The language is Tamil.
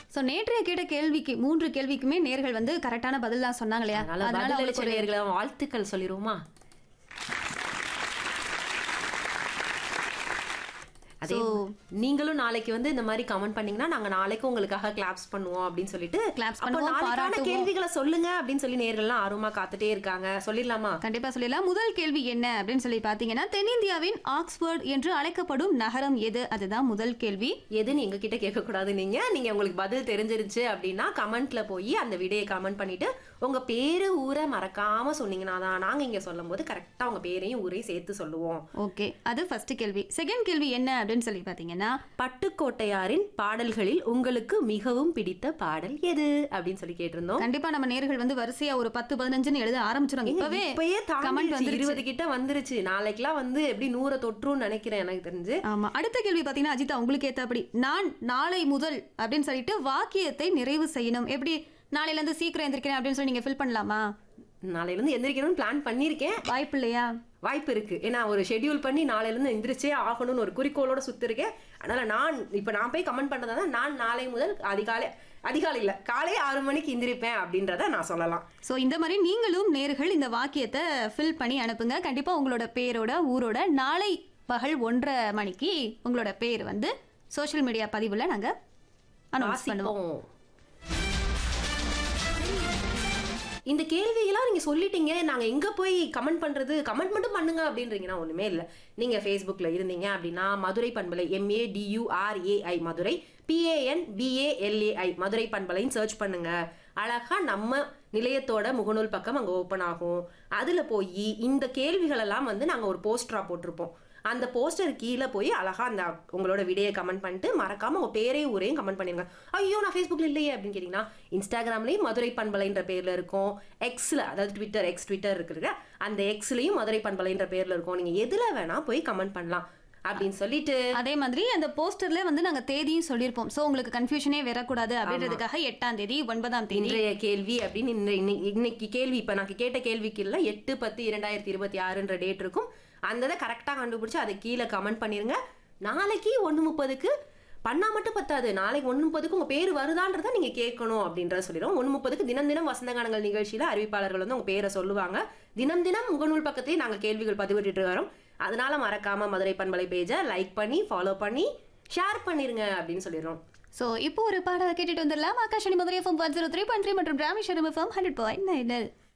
சோ நேற்றைய கேட்ட கேள்விக்கு மூன்று கேள்விக்குமே நேர்கள் வந்து கரெக்டான பதில் தான் சொன்னாங்க இல்லையா அதனால அதனால பதிலளிச்ச அவங்களுக்கு ஒரு நேயர்களை வாழ்த்துக்கள் சொல்லிருவோமா அதே நீங்களும் நாளைக்கு வந்து இந்த மாதிரி கமெண்ட் பண்ணீங்கன்னா நாங்க நாளைக்கு உங்களுக்காக கிளாப்ஸ் பண்ணுவோம் அப்படின்னு சொல்லிட்டு Claps அப்போ பண்ணுவோம், நாளைக்கான பாராட்டுவோம். கேள்விகளை சொல்லுங்க அப்படின்னு சொல்லி நேயர்கள்லாம் ஆர்வமா காத்துட்டே இருக்காங்க சொல்லிடலாமா கண்டிப்பா சொல்லிடலாம் முதல் கேள்வி என்ன அப்படின்னு சொல்லி பாத்தீங்கன்னா தென்னிந்தியாவின் ஆக்ஸ்போர்ட் என்று அழைக்கப்படும் நகரம் எது அதுதான் முதல் கேள்வி எதுன்னு எங்க கிட்ட கேட்க கூடாது நீங்க நீங்க உங்களுக்கு பதில் தெரிஞ்சிருச்சு அப்படின்னா கமெண்ட்ல போய் அந்த விடையை கமெண்ட் பண்ணிட்டு உங்க பேரு ஊரை மறக்காம சொன்னீங்கன்னா தான் நாங்க இங்க சொல்லும் போது கரெக்டா உங்க பேரையும் ஊரையும் சேர்த்து சொல்லுவோம் ஓகே அது ஃபர்ஸ்ட் கேள்வி செகண்ட் கேள்வி என்ன அப்படின்னு சொல்லி பாத்தீங்கன்னா பட்டுக்கோட்டையாரின் பாடல்களில் உங்களுக்கு மிகவும் பிடித்த பாடல் எது அப்படின்னு சொல்லி கேட்டிருந்தோம் கண்டிப்பா நம்ம நேர்கள் வந்து வரிசையா ஒரு பத்து பதினஞ்சுன்னு எழுத ஆரம்பிச்சிருவாங்க இப்பவே இப்பயே கமெண்ட் கமெண்ட் வந்து இருபது கிட்ட வந்துருச்சு நாளைக்கெல்லாம் வந்து எப்படி நூறை தொற்றும்னு நினைக்கிறேன் எனக்கு தெரிஞ்சு ஆமா அடுத்த கேள்வி பாத்தீங்கன்னா அஜிதா உங்களுக்கு ஏத்தபடி நான் நாளை முதல் அப்படின்னு சொல்லிட்டு வாக்கியத்தை நிறைவு செய்யணும் எப்படி நாளையில இருந்து சீக்கிரம் எந்திரிக்கிறேன் அப்படின்னு சொல்லி நீங்க ஃபில் பண்ணலாமா நாளையில இருந்து எந்திரிக்கணும்னு பிளான் பண்ணியிருக்கேன் வாய்ப்பு இல்லையா வாய்ப்பு இருக்கு ஏன்னா ஒரு ஷெட்யூல் பண்ணி நாளையில இருந்து எந்திரிச்சே ஆகணும்னு ஒரு குறிக்கோளோட சுத்திருக்கேன் அதனால நான் இப்ப நான் போய் கமெண்ட் பண்றதா நான் நாளை முதல் அதிகாலை அதிகாலை இல்ல காலை ஆறு மணிக்கு எந்திரிப்பேன் அப்படின்றத நான் சொல்லலாம் ஸோ இந்த மாதிரி நீங்களும் நேர்கள் இந்த வாக்கியத்தை ஃபில் பண்ணி அனுப்புங்க கண்டிப்பா உங்களோட பேரோட ஊரோட நாளை பகல் ஒன்றரை மணிக்கு உங்களோட பேர் வந்து சோஷியல் மீடியா பதிவுல நாங்க அனௌன்ஸ் பண்ணுவோம் வாசிப்போம் இந்த கேள்வியெல்லாம் நீங்க சொல்லிட்டீங்க நாங்க எங்க போய் கமெண்ட் பண்றது கமெண்ட் மட்டும் பண்ணுங்க அப்படின்றீங்கன்னா ஒண்ணுமே இல்ல நீங்க ஃபேஸ்புக்ல இருந்தீங்க அப்படின்னா மதுரை பண்பலை MA DURAI Madurai PAN PALAI Madurai பண்பலைன்னு சர்ச் பண்ணுங்க அழகா நம்ம நிலையத்தோட முகநூல் பக்கம் அங்க ஓப்பன் ஆகும் அதுல போய் இந்த கேள்விகளெல்லாம் வந்து நாங்க ஒரு போஸ்டரா போட்டிருப்போம் அந்த போஸ்டர் கீழே போய் அழகா அந்த உங்களோட விடையை கமெண்ட் பண்ணிட்டு மறக்காம உங்க பேரையும் ஊரையும் கமெண்ட் பண்ணிருங்க ஐயோ நான் ஃபேஸ்புக்ல இல்லையே அப்படின்னு கேட்டீங்கன்னா இன்ஸ்டாகிராம்லயும் மதுரை பண்பலைன்ற பேர்ல இருக்கும் எக்ஸ்ல அதாவது ட்விட்டர் எக்ஸ் ட்விட்டர் இருக்குல்ல அந்த எக்ஸ்லயும் மதுரை பண்பலைன்ற பேர்ல இருக்கும் நீங்க எதுல வேணா போய் கமெண்ட் பண்ணலாம் அப்படின்னு சொல்லிட்டு அதே மாதிரி அந்த போஸ்டர்ல வந்து நாங்க தேதியும் சொல்லியிருப்போம் ஸோ உங்களுக்கு கன்ஃபியூஷனே வரக்கூடாது அப்படின்றதுக்காக எட்டாம் தேதி ஒன்பதாம் தேதி இன்றைய கேள்வி அப்படின்னு இன்னை- இன்னை- இன்னைக்கு கேள்வி இப்ப நான் கேட்ட கேள்விக்கு இல்ல எட்டு பத்து இரண்டாயிரத்தி இருபத்தி ஆறுன்ற டேட் இருக்கும் அந்த இதை கரெக்டா கண்டுபிடிச்சு அதை கீழே கமெண்ட் பண்ணிருங்க நாளைக்கு ஒண்ணு முப்பதுக்கு பண்ணா மட்டும் பத்தாது நாளைக்கு ஒண்ணு முப்பதுக்கு உங்க பேர் வருதான்றதை நீங்க கேட்கணும் அப்படின்றத சொல்லிடும் ஒண்ணு முப்பதுக்கு தினம் தினம் வசந்தகானங்கள் நிகழ்ச்சியில அறிவிப்பாளர்கள் வந்து உங்க பேரை சொல்லுவாங்க தினம் தினம் முகநூல் பக்கத்தையும் நாங்க கேள்விகள் பதிவிட்டு வரோம் அதனால மறக்காம மதுரை பண்பலை பேஜை லைக் பண்ணி ஃபாலோ பண்ணி ஷேர் பண்ணிருங்க அப்படின்னு சொல்லிடுறோம் ஸோ இப்போ ஒரு பாடலை கேட்டுட்டு வந்துடலாம் Akashvani Madurai FM one zero three point three மற்றும் Rameswaram FM hundred point nine